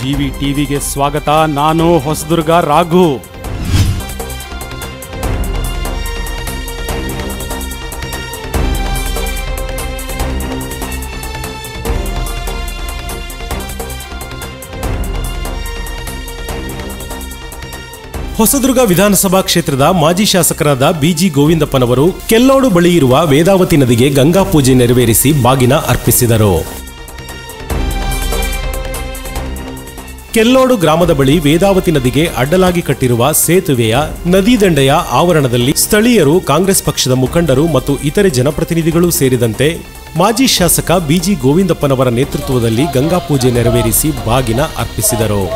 GV ಟಿವಿಗೆ ಸ್ವಾಗತ ನಾನು ಹೊಸದುರ್ಗ ರಾಘು ಹೊಸದುರ್ಗ ವಿಧಾನಸಭಾ ಕ್ಷೇತ್ರದ ಮಾಜಿ ಶಾಸಕರಾದ ಬಿಜಿ ಗೋವಿಂದಪ್ಪನವರು ಕೆಲ್ಲೋಡು ಬಳಿ ಇರುವ ವೇದಾವತಿ ನದಿಗೆ ಗಂಗಾ ಪೂಜೆ ನೆರವೇರಿಸಿ ಬಾಗಿನ ಅರ್ಪಿಸಿದರು ಕೆಲ್ಲೋಡು ಗ್ರಾಮದ ಬಳಿ ವೇದಾವತಿ ನದಿಗೆ ಅಡ್ಡಲಾಗಿ ಕಟ್ಟಿರುವ ಸೇತುವೆಯ ನದಿ ದಂಡೆಯ ಆವರಣದಲ್ಲಿ ಸ್ಥಳೀಯರು ಕಾಂಗ್ರೆಸ್ ಪಕ್ಷದ ಮುಖಂಡರು ಮತ್ತು ಇತರೆ ಜನಪ್ರತಿನಿಧಿಗಳು ಸೇರಿದಂತೆ ಮಾಜಿ ಶಾಸಕ ಬಿಜಿ ಗೋವಿಂದಪ್ಪನವರ ನೇತೃತ್ವದಲ್ಲಿ ಗಂಗಾ ಪೂಜೆ ನೆರವೇರಿಸಿ ಬಾಗಿನ ಅರ್ಪಿಸಿದರು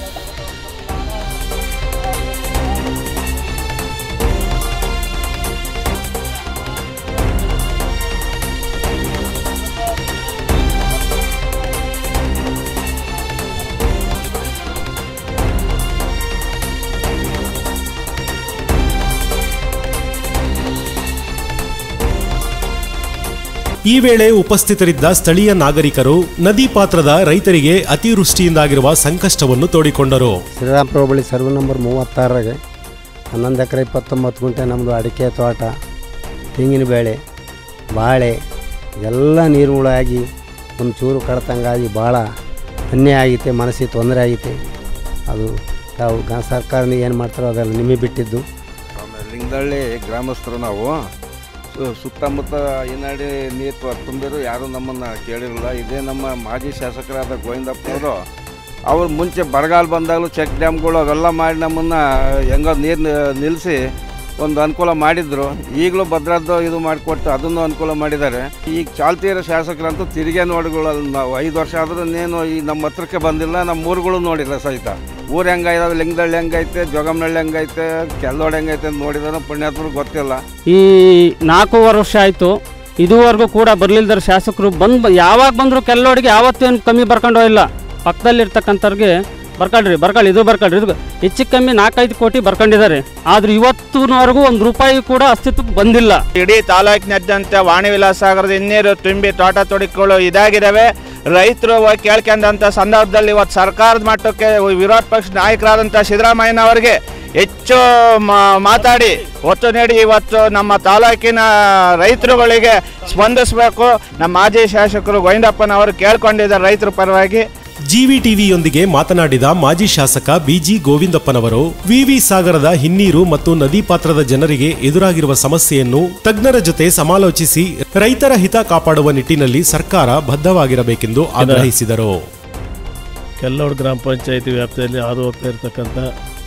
ಈ ವೇಳೆ ಉಪಸ್ಥಿತರಿದ್ದ ಸ್ಥಳೀಯ ನಾಗರಿಕರು ನದಿ ಪಾತ್ರದ ರೈತರಿಗೆ ಅತಿವೃಷ್ಟಿಯಿಂದಾಗಿರುವ ಸಂಕಷ್ಟವನ್ನು ತೋಡಿಕೊಂಡರು ಶ್ರೀರಾಮಪುರ ಬಳಿ ಸರ್ವೆ ನಂಬರ್ ಮೂವತ್ತಾರಾಗೆ ಹನ್ನೊಂದು ಎಕರೆ ಇಪ್ಪತ್ತೊಂಬತ್ತು ಗುಂಟೆ ನಮ್ಮದು ಅಡಿಕೆ ತೋಟ ತೆಂಗಿನ ಬೇಳೆ ಬಾಳೆ ಎಲ್ಲ ನೀರುಗಳಾಗಿ ಒಂದು ಚೂರು ಕಡ್ತಂಗಾಗಿ ಭಾಳ ಅನ್ಯಾಯ ಆಗೈತೆ ಮನಸ್ಸಿಗೆ ತೊಂದರೆ ಆಗೈತೆ ಅದು ತಾವು ಗ ಸರ್ಕಾರನ ಏನು ಮಾಡ್ತಾರೋ ಅದೆಲ್ಲ ನಿಮಗೆ ಬಿಟ್ಟಿದ್ದು ಆಮೇಲೆ ಲಿಂಗದಳ್ಳಿ ಗ್ರಾಮಸ್ಥರು ನಾವು ಸು- ಸುತ್ತಮುತ್ತ ಏನಾಡಿ ನೀರು ತುಂಬಿದ್ರು ಯಾರೂ ನಮ್ಮನ್ನು ಕೇಳಿರಲಿಲ್ಲ ಇದೇ ನಮ್ಮ ಮಾಜಿ ಶಾಸಕರಾದ ಗೋವಿಂದಪ್ಪನವರು ಅವ್ರು ಮುಂಚೆ ಬರಗಾಲ ಬಂದಾಗಲೂ ಚೆಕ್ ಡ್ಯಾಮ್ಗಳು ಅವೆಲ್ಲ ಮಾಡಿ ನಮ್ಮನ್ನು ಹೆಂಗೋ ನೀರು ನಿಲ್ಲಿಸಿ ಒಂದು ಅನುಕೂಲ ಮಾಡಿದ್ರು ಈಗಲೂ ಭದ್ರದ್ದು ಇದು ಮಾಡಿಕೊಟ್ಟು ಅದನ್ನು ಅನುಕೂಲ ಮಾಡಿದ್ದಾರೆ ಈಗ ಚಾಲ್ತಿ ಇರೋ ಶಾಸಕರಂತೂ ತಿರುಗೇ ನೋಡಿಗಳು ನಾವು ಐದು ವರ್ಷ ಆದ್ರೂ ಇನ್ನೇನು ಈ ನಮ್ಮ ಹತ್ರಕ್ಕೆ ಬಂದಿಲ್ಲ ನಮ್ಮ ಊರುಗಳು ನೋಡಿಲ್ಲ ಸಹಿತ ಊರು ಹೆಂಗಾಯ್ದಾವೆ ಲಿಂಗದಳ್ಳಿ ಹೆಂಗೈತೆ ಜೋಗಮ್ನಳ್ಳಿ ಹೆಂಗೈತೆ ಕೆಲ್ಲೋಡ್ ಹೆಂಗೈತೆ ಅಂತ ನೋಡಿದ್ರೆ ಪುಣ್ಯಾತ್ಮರು ಗೊತ್ತಿಲ್ಲ ಈ ನಾಲ್ಕು ವರ್ಷ ಆಯಿತು ಇದುವರೆಗೂ ಕೂಡ ಬರಲಿಲ್ದರ ಶಾಸಕರು ಬಂದು ಯಾವಾಗ ಬಂದರೂ ಕೆಲವರಿಗೆ ಯಾವತ್ತೇನು ಕಮ್ಮಿ ಬರ್ಕೊಂಡು ಹೋಗಿಲ್ಲ ಪಕ್ಕದಲ್ಲಿರ್ತಕ್ಕಂಥವ್ರಿಗೆ ಬರ್ಕೊಳ್ರಿ ಬರ್ಕೊಳ್ಳಿ ಇದು ಬರ್ಕೊಳ್ರಿ ಇದು ಹೆಚ್ಚು ಕಮ್ಮಿ ನಾಲ್ಕೈದು ಕೋಟಿ ಬರ್ಕೊಂಡಿದ್ದಾರೆ ಆದ್ರೆ ಇವತ್ತಿನವರೆಗೂ ಒಂದು ರೂಪಾಯಿ ಕೂಡ ಅಸ್ತಿತ್ವಕ್ಕೆ ಬಂದಿಲ್ಲ ಇಡೀ ತಾಲೂಕಿನಾದ್ಯಂತ ವಾಣಿ ವಿಲಾಸಾಗರದ ಹಿನ್ನೀರು ತುಂಬಿ ತೋಟ ತೊಡಿಗಳು ಇದಾಗಿದ್ದಾವೆ ರೈತರು ಹೋಗಿ ಕೇಳ್ಕೊಂಡಂಥ ಸಂದರ್ಭದಲ್ಲಿ ಇವತ್ತು ಸರ್ಕಾರದ ಮಟ್ಟಕ್ಕೆ ವಿರೋಧ ಪಕ್ಷ ನಾಯಕರಾದಂಥ ಸಿದ್ದರಾಮಯ್ಯನವರಿಗೆ ಹೆಚ್ಚು ಮಾ- ಮಾತಾಡಿ ಒತ್ತು ನೀಡಿ ಇವತ್ತು ನಮ್ಮ ತಾಲೂಕಿನ ರೈತರುಗಳಿಗೆ ಸ್ಪಂದಿಸಬೇಕು ನಮ್ಮ ಮಾಜಿ ಶಾಸಕರು ಗೋವಿಂದಪ್ಪನವರು ಕೇಳ್ಕೊಂಡಿದ್ದಾರೆ ರೈತರ ಪರವಾಗಿ ಜಿವಿ ಟಿವಿಯೊಂದಿಗೆ ಮಾತನಾಡಿದ ಮಾಜಿ ಶಾಸಕ ಬಿಜಿ ಗೋವಿಂದಪ್ಪನವರು ವಿವಿ ಸಾಗರದ ಹಿನ್ನೀರು ಮತ್ತು ನದಿ ಪಾತ್ರದ ಜನರಿಗೆ ಎದುರಾಗಿರುವ ಸಮಸ್ಯೆಯನ್ನು ತಜ್ಞರ ಜೊತೆ ಸಮಾಲೋಚಿಸಿ ರೈತರ ಹಿತ ಕಾಪಾಡುವ ನಿಟ್ಟಿನಲ್ಲಿ ಸರ್ಕಾರ ಬದ್ಧವಾಗಿರಬೇಕೆಂದು ಆಗ್ರಹಿಸಿದರು ಕೆಲ್ಲೋಡ್ ಗ್ರಾಮ ಪಂಚಾಯಿತಿ ವ್ಯಾಪ್ತಿಯಲ್ಲಿ ಹಾದು ಹೋಗ್ತಾ ಇರತಕ್ಕಂಥ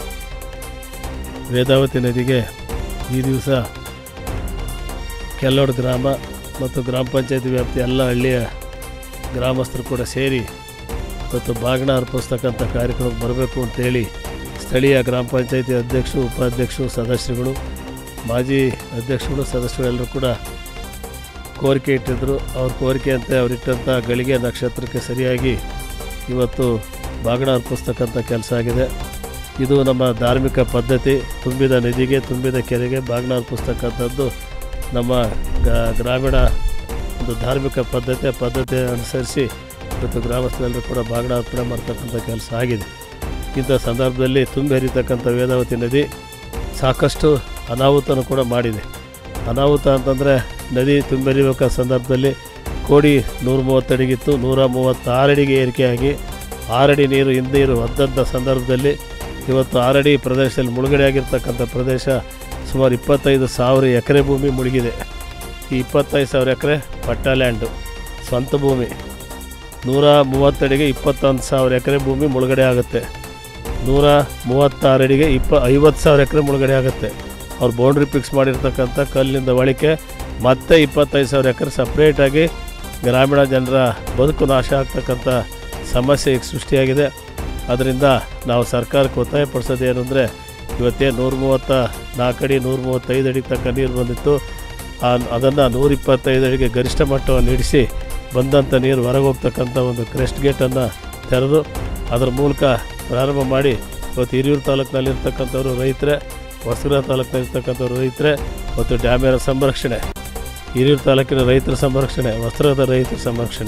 ವೇದಾವತಿ ನದಿಗೆ ಈ ದಿವಸ ಕೆಲ್ಲೋಡ್ ಗ್ರಾಮ ಮತ್ತು ಗ್ರಾಮ ಪಂಚಾಯಿತಿ ವ್ಯಾಪ್ತಿ ಎಲ್ಲ ಹಳ್ಳಿಯ ಗ್ರಾಮಸ್ಥರು ಕೂಡ ಸೇರಿ ಇವತ್ತು ಬಾಗಿಣ ಅರ್ಪಿಸ್ತಕ್ಕಂಥ ಕಾರ್ಯಕ್ರಮಕ್ಕೆ ಬರಬೇಕು ಅಂತೇಳಿ ಸ್ಥಳೀಯ ಗ್ರಾಮ ಪಂಚಾಯಿತಿ ಅಧ್ಯಕ್ಷರು ಉಪಾಧ್ಯಕ್ಷರು ಸದಸ್ಯರುಗಳು ಮಾಜಿ ಅಧ್ಯಕ್ಷರು ಸದಸ್ಯರು ಎಲ್ಲರೂ ಕೂಡ ಕೋರಿಕೆ ಇಟ್ಟಿದ್ದರು ಅವ್ರ ಕೋರಿಕೆಯಂತೆ ಅವರಿಟ್ಟಂಥ ಗಳಿಗೆ ನಕ್ಷತ್ರಕ್ಕೆ ಸರಿಯಾಗಿ ಇವತ್ತು ಬಾಗಿಣ ಅರ್ಪಿಸ್ತಕ್ಕಂಥ ಕೆಲಸ ಆಗಿದೆ ಇದು ನಮ್ಮ ಧಾರ್ಮಿಕ ಪದ್ಧತಿ ತುಂಬಿದ ನದಿಗೆ ತುಂಬಿದ ಕೆರೆಗೆ ಬಾಗಿಣ ಅರ್ಪಿಸ್ತಕ್ಕಂಥದ್ದು ನಮ್ಮ ಗ- ಗ್ರಾಮೀಣ ಒಂದು ಧಾರ್ಮಿಕ ಪದ್ಧತಿ ಆ ಪದ್ಧತಿ ಅನುಸರಿಸಿ ಇವತ್ತು ಗ್ರಾಮಸ್ಥರೆಲ್ಲರೂ ಕೂಡ ಬಾಗಿಣ ಅರ್ಪಣೆ ಮಾಡ್ತಕ್ಕಂಥ ಕೆಲಸ ಆಗಿದೆ ಇಂಥ ಸಂದರ್ಭದಲ್ಲಿ ತುಂಬಿ ಹರಿತಕ್ಕಂಥ ವೇದಾವತಿ ನದಿ ಸಾಕಷ್ಟು ಅನಾಹುತನೂ ಕೂಡ ಮಾಡಿದೆ ಅನಾಹುತ ಅಂತಂದರೆ ನದಿ ತುಂಬರಿಬೇಕಾದ ಸಂದರ್ಭದಲ್ಲಿ ಕೋಡಿ ನೂರ ಮೂವತ್ತಡಿಗಿತ್ತು ನೂರ ಮೂವತ್ತಾರು ಅಡಿಗೆ ಏರಿಕೆಯಾಗಿ ಆರಡಿ ನೀರು ಹಿಂದೀರು ಹೊದ್ದಂಥ ಸಂದರ್ಭದಲ್ಲಿ ಇವತ್ತು ಆರಡಿ ಪ್ರದೇಶದಲ್ಲಿ ಮುಳುಗಡೆ ಆಗಿರ್ತಕ್ಕಂಥ ಪ್ರದೇಶ ಸುಮಾರು ಇಪ್ಪತ್ತೈದು ಸಾವಿರ ಎಕರೆ ಭೂಮಿ ಮುಳುಗಿದೆ ಈ ಇಪ್ಪತ್ತೈದು ಸಾವಿರ ಎಕರೆ ಪಟ್ಟ ಲ್ಯಾಂಡು ಸ್ವಂತ ಭೂಮಿ ನೂರ ಮೂವತ್ತಡಿಗೆ ಇಪ್ಪತ್ತೊಂದು ಸಾವಿರ ಎಕರೆ ಭೂಮಿ ಮುಳುಗಡೆ ಆಗುತ್ತೆ ನೂರ ಮೂವತ್ತಾರು ಅಡಿಗೆ ಇಪ್ಪ ಐವತ್ತು ಸಾವಿರ ಎಕರೆ ಮುಳುಗಡೆ ಆಗುತ್ತೆ ಅವ್ರು ಬೌಂಡ್ರಿ ಫಿಕ್ಸ್ ಮಾಡಿರ್ತಕ್ಕಂಥ ಕಲ್ಲಿಂದ ಒಳಿಕೆ ಮತ್ತೆ ಇಪ್ಪತ್ತೈದು ಸಾವಿರ ಎಕರೆ ಸಪ್ರೇಟಾಗಿ ಗ್ರಾಮೀಣ ಜನರ ಬದುಕು ನಾಶ ಆಗ್ತಕ್ಕಂಥ ಸಮಸ್ಯೆ ಈಗ ಸೃಷ್ಟಿಯಾಗಿದೆ ಅದರಿಂದ ನಾವು ಸರ್ಕಾರಕ್ಕೆ ಒತ್ತಾಯ ಪಡಿಸೋದು ಏನು ಅಂದರೆ ಇವತ್ತೇ ನೂರ ಮೂವತ್ತ ನಾಲ್ಕು ಅಡಿ ನೂರ ಮೂವತ್ತೈದು ಅಡಿ ತನಕ ನೀರು ಬಂದಿತ್ತು ಅದನ್ನು ನೂರ ಇಪ್ಪತ್ತೈದು ಅಡಿಗೆ ಗರಿಷ್ಠ ಮಟ್ಟವನ್ನು ಇಡಿಸಿ ಬಂದಂಥ ನೀರು ಹೊರಗೆ ಹೋಗ್ತಕ್ಕಂಥ ಒಂದು ಕ್ರೆಸ್ಟ್ ಗೇಟನ್ನು ತೆರೆದು ಅದರ ಮೂಲಕ ಪ್ರಾರಂಭ ಮಾಡಿ ಇವತ್ತು ಹಿರಿಯೂರು ತಾಲೂಕಿನಲ್ಲಿರ್ತಕ್ಕಂಥವ್ರು ರೈತರೇ ಹೊಸಗ್ರ ತಾಲೂಕಿನಲ್ಲಿರ್ತಕ್ಕಂಥವ್ರು ರೈತರೇ ಮತ್ತು ಡ್ಯಾಮಿನ ಸಂರಕ್ಷಣೆ ಹಿರಿಯೂರು ತಾಲೂಕಿನ ರೈತರ ಸಂರಕ್ಷಣೆ ವಸ್ತ್ರದ ರೈತರ ಸಂರಕ್ಷಣೆ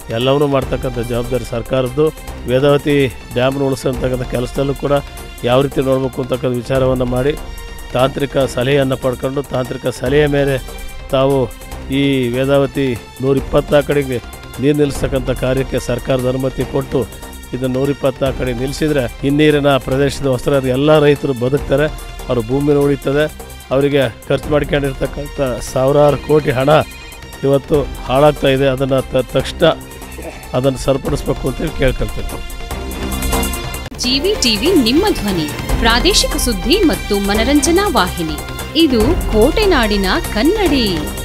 ಎಲ್ಲವನ್ನೂ ಮಾಡ್ತಕ್ಕಂಥ ಜವಾಬ್ದಾರಿ ಸರ್ಕಾರದ್ದು ವೇದಾವತಿ ಡ್ಯಾಮ್ನ ಉಳಿಸೋಂತಕ್ಕಂಥ ಕೆಲಸದಲ್ಲೂ ಕೂಡ ಯಾವ ರೀತಿ ನೋಡಬೇಕು ಅಂತಕ್ಕಂಥ ವಿಚಾರವನ್ನು ಮಾಡಿ ತಾಂತ್ರಿಕ ಸಲಹೆಯನ್ನು ಪಡ್ಕೊಂಡು ತಾಂತ್ರಿಕ ಸಲಹೆಯ ಮೇಲೆ ತಾವು ಈ ವೇದಾವತಿ ನೂರ ಇಪ್ಪತ್ನಾಲ್ಕು ಕಡೆಗೆ ನೀರು ನಿಲ್ಲಿಸ್ತಕ್ಕಂಥ ಕಾರ್ಯಕ್ಕೆ ಸರ್ಕಾರದ ಅನುಮತಿ ಕೊಟ್ಟು ಇದನ್ನು ನೂರ ಇಪ್ಪತ್ನಾಲ್ಕು ಕಡೆ ನಿಲ್ಲಿಸಿದರೆ ಹಿನ್ನೀರಿನ ಪ್ರದೇಶದ ಹೊಸರ ಎಲ್ಲ ರೈತರು ಬದುಕ್ತಾರೆ ಅವ್ರ ಭೂಮಿನ ಉಳಿತದೆ ಅವರಿಗೆ ಖರ್ಚು ಮಾಡ್ಕೊಂಡಿರ್ತಕ್ಕಂಥ ಸಾವಿರಾರು ಕೋಟಿ ಹಣ ಇವತ್ತು ಹಾಳಾಗ್ತಾ ಇದೆ ಅದನ್ನು ತಕ್ಷಣ ಅದನ್ನು ಸರಿಪಡಿಸ್ಬೇಕು ಅಂತೇಳಿ ಕೇಳ್ಕೊಳ್ತೀನಿ ಜಿವಿ ಟಿವಿ ನಿಮ್ಮ ಧ್ವನಿ ಪ್ರಾದೇಶಿಕ ಸುದ್ದಿ ಮತ್ತು ಮನರಂಜನಾ ವಾಹಿನಿ ಇದು ಕೋಟೆನಾಡಿನ ಕನ್ನಡಿ